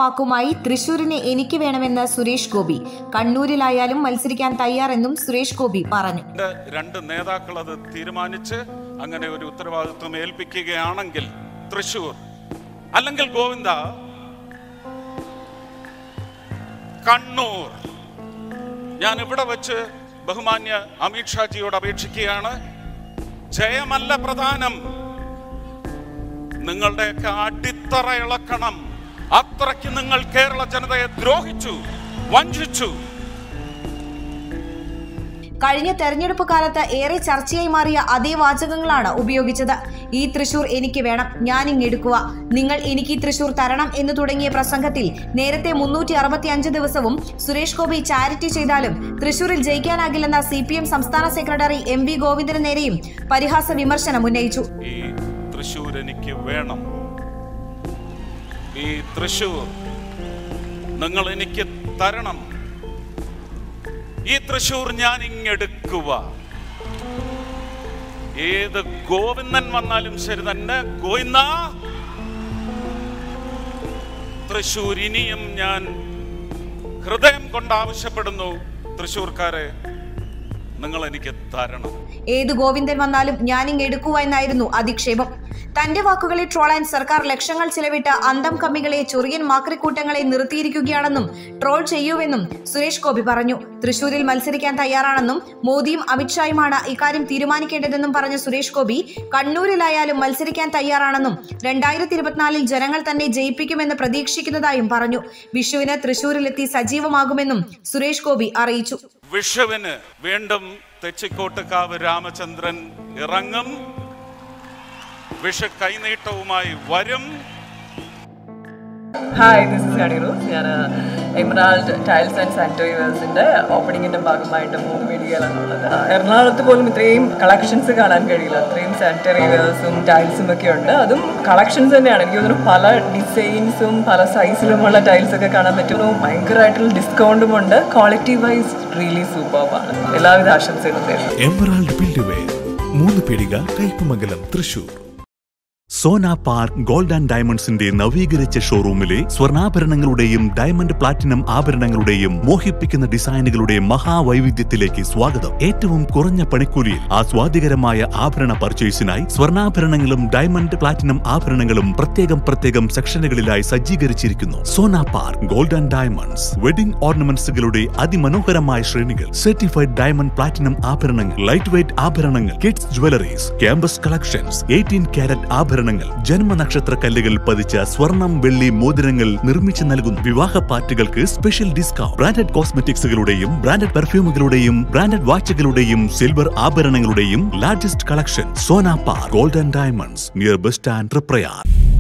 വാക്കുമായി തൃശൂരിനെ എനിക്ക് വേണമെന്ന് സുരേഷ് ഗോപി കണ്ണൂരിലായാലും മത്സരിക്കാൻ തയ്യാറെന്നും സുരേഷ് ഗോപി പറഞ്ഞു രണ്ട് രണ്ട് നേതാക്കൾ അത് തീരുമാനിച്ച് അങ്ങനെ ഒരു ഉത്തരവാദിത്വം ഏൽപ്പിക്കുകയാണെങ്കിൽ തൃശൂർ അല്ലെങ്കിൽ ഗോവിന്ദ കണ്ണൂർ ഞാൻ ഇവിടെ വെച്ച് ബഹുമാന്യ അമിത്ഷാജിയോട് അപേക്ഷിക്കുകയാണ് ജയമല്ല പ്രധാനം നിങ്ങളുടെയൊക്കെ അടിത്തറ ഇളക്കണം അത്രയ്ക്ക് നിങ്ങൾ കേരള ജനതയെ ദ്രോഹിച്ചു വഞ്ചിച്ചു കഴിഞ്ഞ തെരഞ്ഞെടുപ്പ് കാലത്ത് ഏറെ ചർച്ചയായി മാറിയ അതേ വാചകങ്ങളാണ് ഉപയോഗിച്ചത് ഈ തൃശൂർ എനിക്ക് വേണം ഞാൻ ഇങ്ങെടുക്കുക നിങ്ങൾ എനിക്ക് ഈ തൃശൂർ തരണം എന്ന് തുടങ്ങിയ പ്രസംഗത്തിൽ നേരത്തെ മുന്നൂറ്റി അറുപത്തി അഞ്ച് ദിവസവും സുരേഷ് ഗോപി ചാരിറ്റി ചെയ്താലും തൃശൂരിൽ ജയിക്കാനാകില്ലെന്ന സി പി എം സംസ്ഥാന സെക്രട്ടറി എം വി ഗോവിന്ദന് നേരെയും പരിഹാസ വിമർശനം ഉന്നയിച്ചു ഈ തൃശൂർ എനിക്ക് വേണം ഈ തൃശൂർ നിങ്ങൾ എനിക്ക് തരണം ഈ തൃശൂർ ഞാൻ ഇങ്ങെടുക്കുക ഏത് ഗോവിന്ദൻ വന്നാലും ശരി തന്നെ ഗോവിന്ദ തൃശൂർ ഇനിയും ഞാൻ ഹൃദയം കൊണ്ട് ആവശ്യപ്പെടുന്നു തൃശൂർക്കാരെ നിങ്ങൾ എനിക്ക് തരണം ഏത് ഗോവിന്ദൻ വന്നാലും ഞാനിങ് എടുക്കുക എന്നായിരുന്നു അധിക്ഷേപം തന്റെ വാക്കുകളെ ട്രോളാൻ സർക്കാർ ലക്ഷങ്ങൾ ചിലവിട്ട് അന്തം കമ്മികളെ ചൊറിയൻ മാക്രിക്കൂട്ടങ്ങളെ നിർത്തിയിരിക്കുകയാണെന്നും ട്രോൾ ചെയ്യൂവെന്നും സുരേഷ് ഗോപി പറഞ്ഞു തൃശൂരിൽ മത്സരിക്കാൻ തയ്യാറാണെന്നും മോദിയും അമിത്ഷായുമാണ് ഇക്കാര്യം തീരുമാനിക്കേണ്ടതെന്നും പറഞ്ഞ സുരേഷ് ഗോപി കണ്ണൂരിലായാലും മത്സരിക്കാൻ തയ്യാറാണെന്നും രണ്ടായിരത്തി ഇരുപത്തിനാലിൽ ജനങ്ങൾ തന്നെ ജയിപ്പിക്കുമെന്ന് പ്രതീക്ഷിക്കുന്നതായും പറഞ്ഞു വിഷുവിന് തൃശൂരിലെത്തി സജീവമാകുമെന്നും സുരേഷ് ഗോപി അറിയിച്ചു വിഷുവിന് വീണ്ടും തെച്ചിക്കോട്ടുകാവ് രാമചന്ദ്രൻ ഇറങ്ങും വിഷു കൈനീട്ടവുമായി വരും ഹായ് ദിസ് ഇസ് ഹണിറോസ് ഞാൻ എമറാൾഡ് ടൈൽസ് ആൻഡ് സാനിറ്ററി വെയർസിൻ്റെ ഓപ്പണിങ്ങിൻ്റെ ഭാഗമായിട്ട് മൂന്ന് വീടുകളാണുള്ളത് എറണാകുളത്ത് പോലും ഇത്രയും കളക്ഷൻസ് കാണാൻ കഴിയില്ല അത്രയും സാനിറ്ററി വെയർസും ടൈൽസും ഒക്കെ ഉണ്ട് അതും കളക്ഷൻസ് തന്നെയാണ് എനിക്ക് തോന്നുന്നു പല ഡിസൈൻസും പല സൈസിലുമുള്ള ടൈൽസ് ഒക്കെ കാണാൻ പറ്റുന്നു ഭയങ്കരമായിട്ടുള്ള ഡിസ്കൗണ്ടും ഉണ്ട് ക്വാളിറ്റി വൈസ് റിയലി സൂപ്പർബാണ് എല്ലാവിധ ആശംസകളും തരുന്നു emerald buildware Moonnupeedika Kaipamangalam Thrissur Sona park gold and ഡയമണ്ട്സിന്റെ നവീകരിച്ച ഷോറൂമിലെ സ്വർണ്ണാഭരണങ്ങളുടെയും ഡയമണ്ട് പ്ലാറ്റിനം ആഭരണങ്ങളുടെയും മോഹിപ്പിക്കുന്ന ഡിസൈനുകളുടെയും മഹാവൈവിധ്യത്തിലേക്ക് സ്വാഗതം ഏറ്റവും കുറഞ്ഞ പണിക്കൂലിയിൽ ആസ്വാദികരമായ ആഭരണ പർച്ചേസിനായി സ്വർണ്ണാഭരണങ്ങളും ഡയമണ്ട് പ്ലാറ്റിനം ആഭരണങ്ങളും പ്രത്യേകം പ്രത്യേകം സെക്ഷനുകളിലായി സജ്ജീകരിച്ചിരിക്കുന്നു Sona park gold and diamonds wedding ഓർണമെന്റ്സുകളുടെ അതിമനോഹരമായ ശ്രേണികൾ സർട്ടിഫൈഡ് ഡയമണ്ട് പ്ലാറ്റിനം ആഭരണങ്ങൾ ലൈറ്റ് വെയ്റ്റ് ആഭരണങ്ങൾ kids jewelleries campus collections eighteen carat ആഭരണങ്ങൾ ജന്മനക്ഷത്ര കല്ലുകൾ പതിച്ച സ്വർണം വെള്ളി മോതിരങ്ങൾ നിർമ്മിച്ചു നൽകുന്നു വിവാഹ പാർട്ടികൾക്ക് സ്പെഷ്യൽ ഡിസ്കൗണ്ട് ബ്രാൻഡഡ് കോസ്മെറ്റിക്സുകളുടെയും ബ്രാൻഡഡ് പെർഫ്യൂമുകളുടെയും ബ്രാൻഡഡ് വാച്ചുകളുടെയും സിൽവർ ആഭരണങ്ങളുടെയും largest collection Sona park gold and diamonds near bus stand Prayar